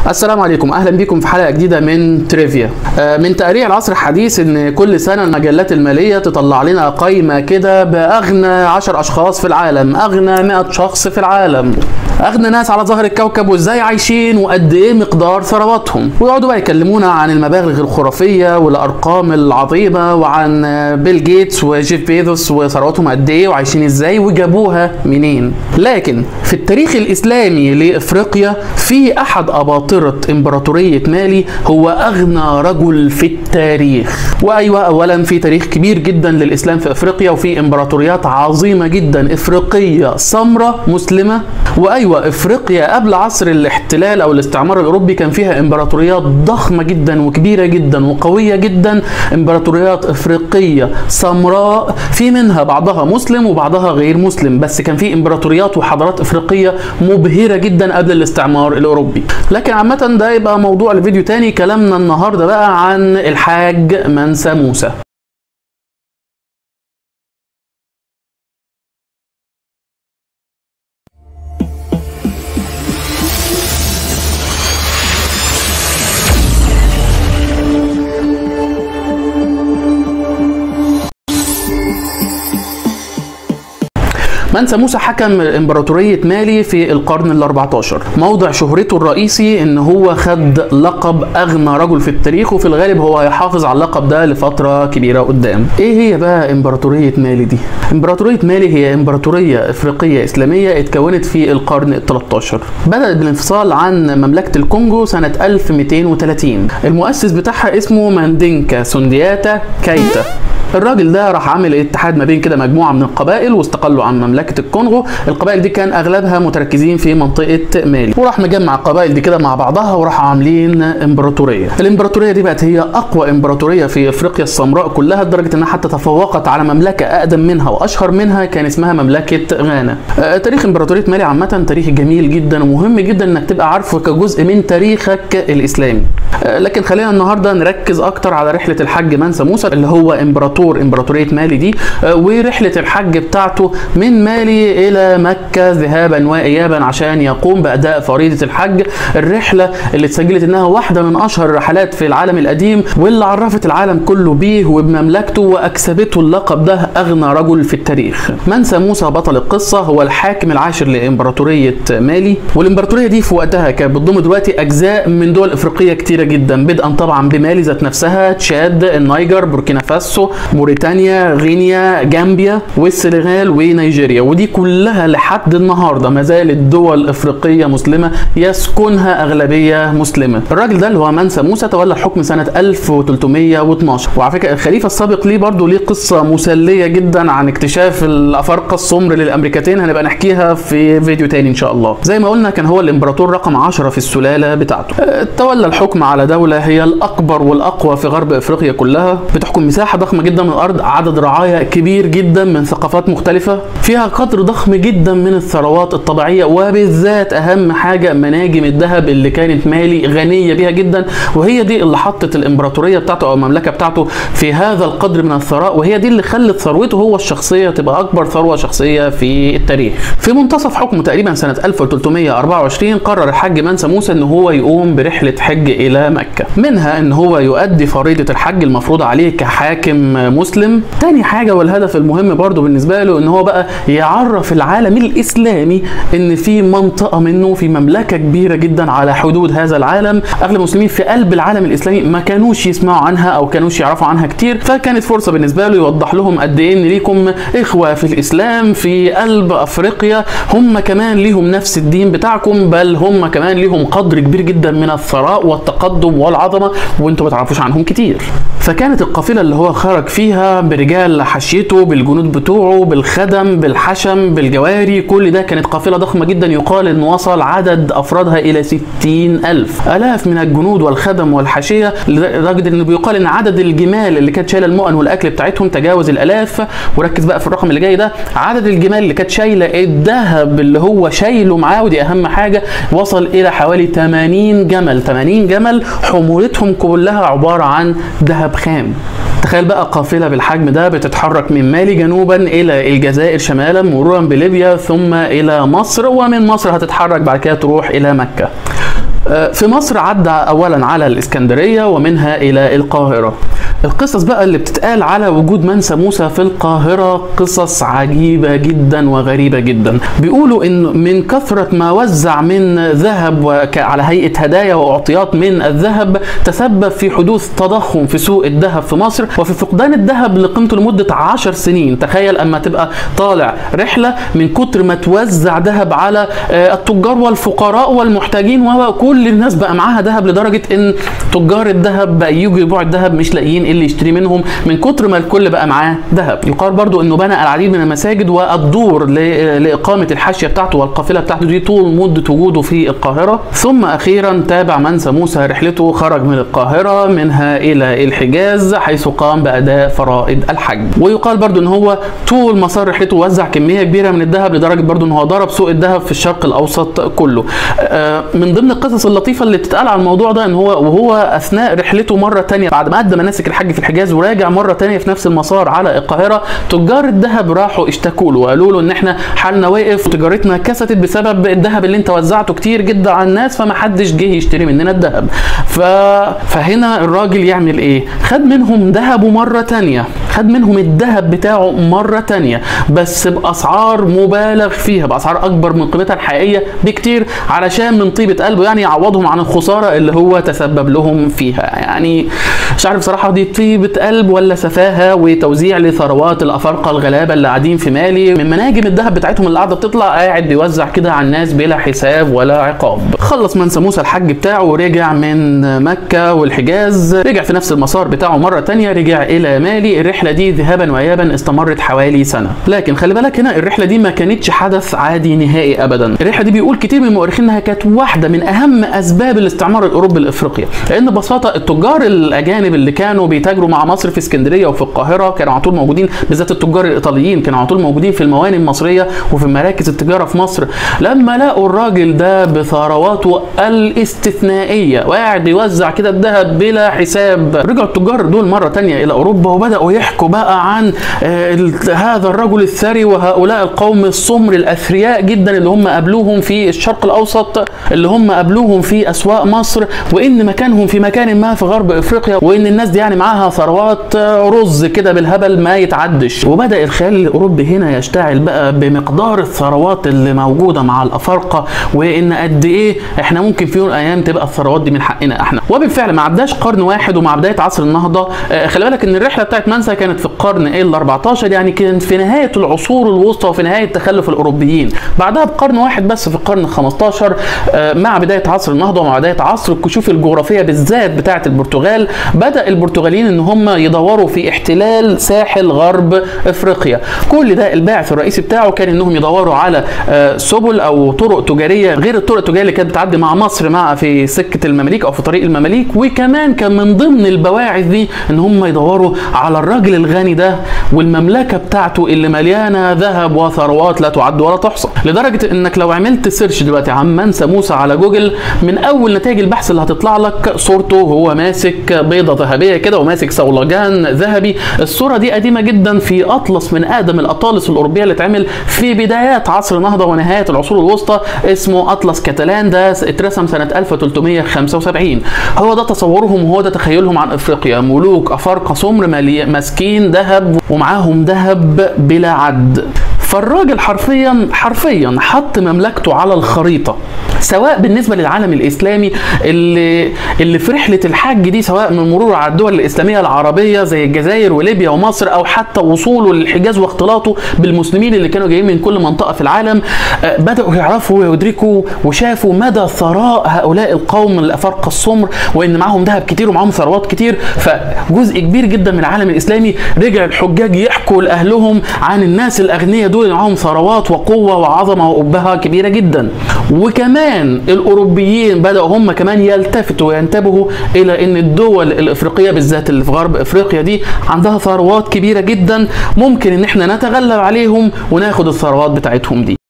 السلام عليكم اهلا بكم في حلقه جديده من تريفيا آه، من تقرير العصر الحديث ان كل سنه المجلات الماليه تطلع لنا قائمه كده باغنى 10 اشخاص في العالم اغنى 100 شخص في العالم اغنى ناس على ظهر الكوكب وازاي عايشين وقد ايه مقدار ثرواتهم ويقعدوا بقى يكلمونا عن المبالغ الخرافيه والارقام العظيمه وعن آه، بيل جيتس وجيف بيزوس وثرواتهم قد ايه وعايشين ازاي وجابوها منين لكن في التاريخ الاسلامي لافريقيا في احد اباطره امبراطوريه مالي هو اغنى رجل في التاريخ وايوه اولا في تاريخ كبير جدا للاسلام في افريقيا وفي امبراطوريات عظيمه جدا افريقيه سمراء مسلمه وايوه افريقيا قبل عصر الاحتلال او الاستعمار الاوروبي كان فيها امبراطوريات ضخمه جدا وكبيره جدا وقويه جدا امبراطوريات افريقيه سمراء في منها بعضها مسلم وبعضها غير مسلم بس كان في امبراطوريات وحضارات افريقيه مبهره جدا قبل الاستعمار الاوروبي لكن عامه ده يبقى موضوع لفيديو تاني كلامنا النهارده بقى عن الحاج منسى موسى منسى موسى حكم امبراطورية مالي في القرن ال 14 موضع شهرته الرئيسي ان هو خد لقب اغنى رجل في التاريخ وفي الغالب هو هيحافظ على اللقب ده لفترة كبيرة قدام ايه هي بقى امبراطورية مالي دي امبراطورية مالي هي امبراطورية افريقية اسلامية اتكونت في القرن ال 13 بدأت بالانفصال عن مملكة الكونغو سنة 1230 المؤسس بتاعها اسمه ماندينكا سوندياتا كايتا الراجل ده راح عامل اتحاد ما بين كده مجموعه من القبائل واستقلوا عن مملكه الكونغو القبائل دي كان اغلبها متركزين في منطقه مالي وراح مجمع القبائل دي كده مع بعضها وراحوا عاملين امبراطوريه الامبراطوريه دي بقت هي اقوى امبراطوريه في افريقيا السمراء كلها لدرجه انها حتى تفوقت على مملكه اقدم منها واشهر منها كان اسمها مملكه غانا آه، تاريخ امبراطوريه مالي عامه تاريخ جميل جدا ومهم جدا انك تبقى عارفه كجزء من تاريخك الاسلامي آه، لكن خلينا النهارده نركز اكتر على رحله الحج منسى موسى اللي هو امبراطور امبراطوريه مالي دي آه، ورحله الحج بتاعته من مالي الى مكه ذهابا وايابا عشان يقوم باداء فريضه الحج الرحله اللي اتسجلت انها واحده من اشهر الرحلات في العالم القديم واللي عرفت العالم كله بيه وبمملكته واكسبته اللقب ده اغنى رجل في التاريخ منسى موسى بطل القصه هو الحاكم العاشر لامبراطوريه مالي والامبراطوريه دي في وقتها كانت بتضم دلوقتي اجزاء من دول افريقيه كتيره جدا بدءا طبعا بمالي ذات نفسها تشاد النيجر بوركينا فاسو موريتانيا غينيا جامبيا والسنغال ونيجيريا ودي كلها لحد النهارده ما زالت دول افريقيه مسلمه يسكنها اغلبيه مسلمه الراجل ده اللي هو منسى موسى تولى الحكم سنه 1312 وعلى فكره الخليفه السابق ليه برضه ليه قصه مسليه جدا عن اكتشاف الافارقه السمر للامريكتين هنبقى نحكيها في فيديو تاني ان شاء الله زي ما قلنا كان هو الامبراطور رقم 10 في السلاله بتاعته أه، تولى الحكم على دوله هي الاكبر والاقوى في غرب افريقيا كلها بتحكم مساحه ضخمه جدا من الارض عدد رعايا كبير جدا من ثقافات مختلفه فيها قدر ضخم جدا من الثروات الطبيعيه وبالذات اهم حاجه مناجم الذهب اللي كانت مالي غنيه بيها جدا وهي دي اللي حطت الامبراطوريه بتاعته او المملكه بتاعته في هذا القدر من الثراء وهي دي اللي خلت ثروته هو الشخصيه تبقى اكبر ثروه شخصيه في التاريخ في منتصف حكمه تقريبا سنه 1324 قرر الحاج منسى موسى ان هو يقوم برحله حج الى مكه منها ان هو يؤدي فريضه الحج المفروضه عليه كحاكم مسلم تاني حاجه والهدف المهم برضو بالنسبه له ان هو بقى يعرف العالم الاسلامي ان في منطقه منه في مملكه كبيره جدا على حدود هذا العالم اغلب المسلمين في قلب العالم الاسلامي ما كانوش يسمعوا عنها او كانوش يعرفوا عنها كتير فكانت فرصه بالنسبه له يوضح لهم قد ايه ان ليكم اخوه في الاسلام في قلب افريقيا هم كمان ليهم نفس الدين بتاعكم بل هم كمان ليهم قدر كبير جدا من الثراء والتقدم والعظمه وانتم ما تعرفوش عنهم كتير فكانت القافله اللي هو خرج فيها برجال حشيته بالجنود بتوعه بالخدم بالحشم بالجواري كل ده كانت قافله ضخمه جدا يقال ان وصل عدد افرادها الى ستين الف الاف من الجنود والخدم والحاشيه لدرجه انه بيقال ان عدد الجمال اللي كانت شايله المؤن والاكل بتاعتهم تجاوز الالاف وركز بقى في الرقم اللي جاي ده عدد الجمال اللي كانت شايله الذهب اللي هو شايله معاه ودي اهم حاجه وصل الى حوالي 80 جمل 80 جمل حمولتهم كلها عباره عن ذهب خام تخيل بقى قافله بالحجم ده بتتحرك من مالي جنوبا الى الجزائر شمالا مرورا بليبيا ثم الى مصر ومن مصر هتتحرك بعد كده تروح الى مكه آه، في مصر عدى اولا على الاسكندريه ومنها الى القاهره القصص بقى اللي بتتقال على وجود منسى موسى في القاهرة قصص عجيبة جدا وغريبة جدا بيقولوا ان من كثرة ما وزع من ذهب وك- على هيئة هدايا واعطيات من الذهب تسبب في حدوث تضخم في سوق الذهب في مصر وفي فقدان الذهب لقيمته لمدة عشر سنين تخيل اما تبقى طالع رحلة من كتر ما توزع ذهب على آه، التجار والفقراء والمحتاجين وكل الناس بقى معاها ذهب لدرجة ان تجار الذهب بقى يجوا يبيعوا الذهب مش لاقيين إيه اللي يشتري منهم من كتر ما الكل بقى معاه ذهب يقال برضو انه بنى العديد من المساجد والدور ل- لاقامه الحاشيه بتاعته والقافله بتاعته دي طول مده وجوده في القاهره ثم اخيرا تابع منسى موسى رحلته خرج من القاهره منها الى الحجاز حيث قام باداء فرائض الحج ويقال برضو ان هو طول مسار رحلته وزع كميه كبيره من الذهب لدرجه برضو ان هو ضرب سوق الذهب في الشرق الاوسط كله آه، من ضمن القصص اللطيفه اللي بتتقال على الموضوع ده ان هو وهو اثناء رحلته مره تانية بعد ما ادى مناسك الحج في الحجاز وراجع مره تانية في نفس المسار على القاهره تجار الذهب راحوا اشتكوا له وقالوا له ان احنا حالنا واقف وتجارتنا كستت بسبب الذهب اللي انت وزعته كتير جدا على الناس فما حدش جه يشتري مننا الذهب ف... فهنا الراجل يعمل ايه خد منهم ذهبه مره تانية خد منهم الذهب بتاعه مره تانية بس باسعار مبالغ فيها باسعار اكبر من قيمتها الحقيقيه بكتير علشان من طيبه قلبه يعني يعوضهم عن الخساره اللي هو تسبب لهم فيها يعني مش عارف صراحه دي طيبه قلب ولا سفاهه وتوزيع لثروات الافارقه الغلابه اللي قاعدين في مالي من مناجم الذهب بتاعتهم اللي قاعده بتطلع قاعد بيوزع كده على الناس بلا حساب ولا عقاب خلص منسى موسى الحج بتاعه ورجع من مكه والحجاز رجع في نفس المسار بتاعه مره تانية رجع الى مالي الرحله دي ذهابا وايابا استمرت حوالي سنه لكن خلي بالك هنا الرحله دي ما كانتش حدث عادي نهائي ابدا الرحله دي بيقول كتير من المؤرخين انها كانت واحده من اهم اسباب الاستعمار الاوروبي لافريقيا لان ببساطه التجار الاجانب اللي كانوا بيتاجروا مع مصر في اسكندريه وفي القاهره كانوا على طول موجودين بالذات التجار الايطاليين كانوا على طول موجودين في الموانئ المصريه وفي مراكز التجاره في مصر لما لقوا الراجل ده بثرواته الاستثنائيه وقاعد يوزع كده الذهب بلا حساب رجعوا التجار دول مره تانية الى اوروبا وبداوا يحكوا بقى عن آه، ال- هذا الرجل الثري وهؤلاء القوم السمر الاثرياء جدا اللي هم قابلوهم في الشرق الاوسط اللي هم قابلوهم في اسواق مصر وان مكانهم في مكان ما في غرب افريقيا وان الناس دي يعني معاها ثروات آه، رز كده بالهبل ما يتعدش وبدا الخيال الاوروبي هنا يشتعل بقى بمقدار الثروات اللي موجوده مع الافارقه وان قد ايه احنا ممكن في يوم من الايام تبقى الثروات دي من حقنا احنا وبالفعل ما عداش قرن واحد ومع بدايه عصر النهضه آه، خلي بالك ان الرحله بتاعت منسى كانت في القرن ال 14 يعني كانت في نهايه العصور الوسطى وفي نهايه تخلف الاوروبيين بعدها بقرن واحد بس في القرن ال 15 آه، مع بدايه عصر النهضه ومع بدايه عصر الكشوف الجغرافيه بالذات بتاعه البرتغال بدا البرتغاليين ان هم يدوروا في احتلال ساحل غرب افريقيا كل ده الباعث الرئيسي بتاعه كان انهم يدوروا على آه، سبل او طرق تجاريه غير الطرق التجاريه اللي كانت بتعدي مع مصر مع في سكه المماليك او في طريق المماليك وكمان كان من ضمن البواعث دي ان هم يدوروا على الراجل الغني ده والمملكه بتاعته اللي مليانه ذهب وثروات لا تعد ولا تحصى لدرجه انك لو عملت سيرش دلوقتي عن منسى موسى على جوجل من اول نتائج البحث اللي هتطلع لك صورته وهو ماسك بيضه ذهبيه كده وماسك صولجان ذهبي الصوره دي قديمه جدا في اطلس من اقدم الاطالس الاوروبيه اللي اتعمل في بدايات عصر النهضه ونهايه العصور الوسطى اسمه اطلس كاتالان ده اترسم سنه 1375 هو ده تصورهم وهو ده تخيلهم عن افريقيا ملوك افارقه سمر مالي- ماسكين ذهب ومعاهم ذهب بلا عد فالراجل حرفيا حرفيا حط مملكته على الخريطه سواء بالنسبه للعالم الاسلامي اللي اللي في رحله الحج دي سواء من مرور على الدول الاسلاميه العربيه زي الجزائر وليبيا ومصر او حتى وصوله للحجاز واختلاطه بالمسلمين اللي كانوا جايين من كل منطقه في العالم آه، بداوا يعرفوا ويدركوا وشافوا مدى ثراء هؤلاء القوم الافارقه السمر وان معاهم ذهب كتير ومعاهم ثروات كتير فجزء كبير جدا من العالم الاسلامي رجع الحجاج يحكوا لاهلهم عن الناس الاغنياء دول اللي معاهم ثروات وقوه وعظمه وابهه كبيره جدا وكمان الاوروبيين بداوا هم كمان يلتفتوا وينتبهوا الى ان الدول الافريقيه بالذات اللي في غرب افريقيا دي عندها ثروات كبيره جدا ممكن ان احنا نتغلب عليهم وناخد الثروات بتاعتهم دي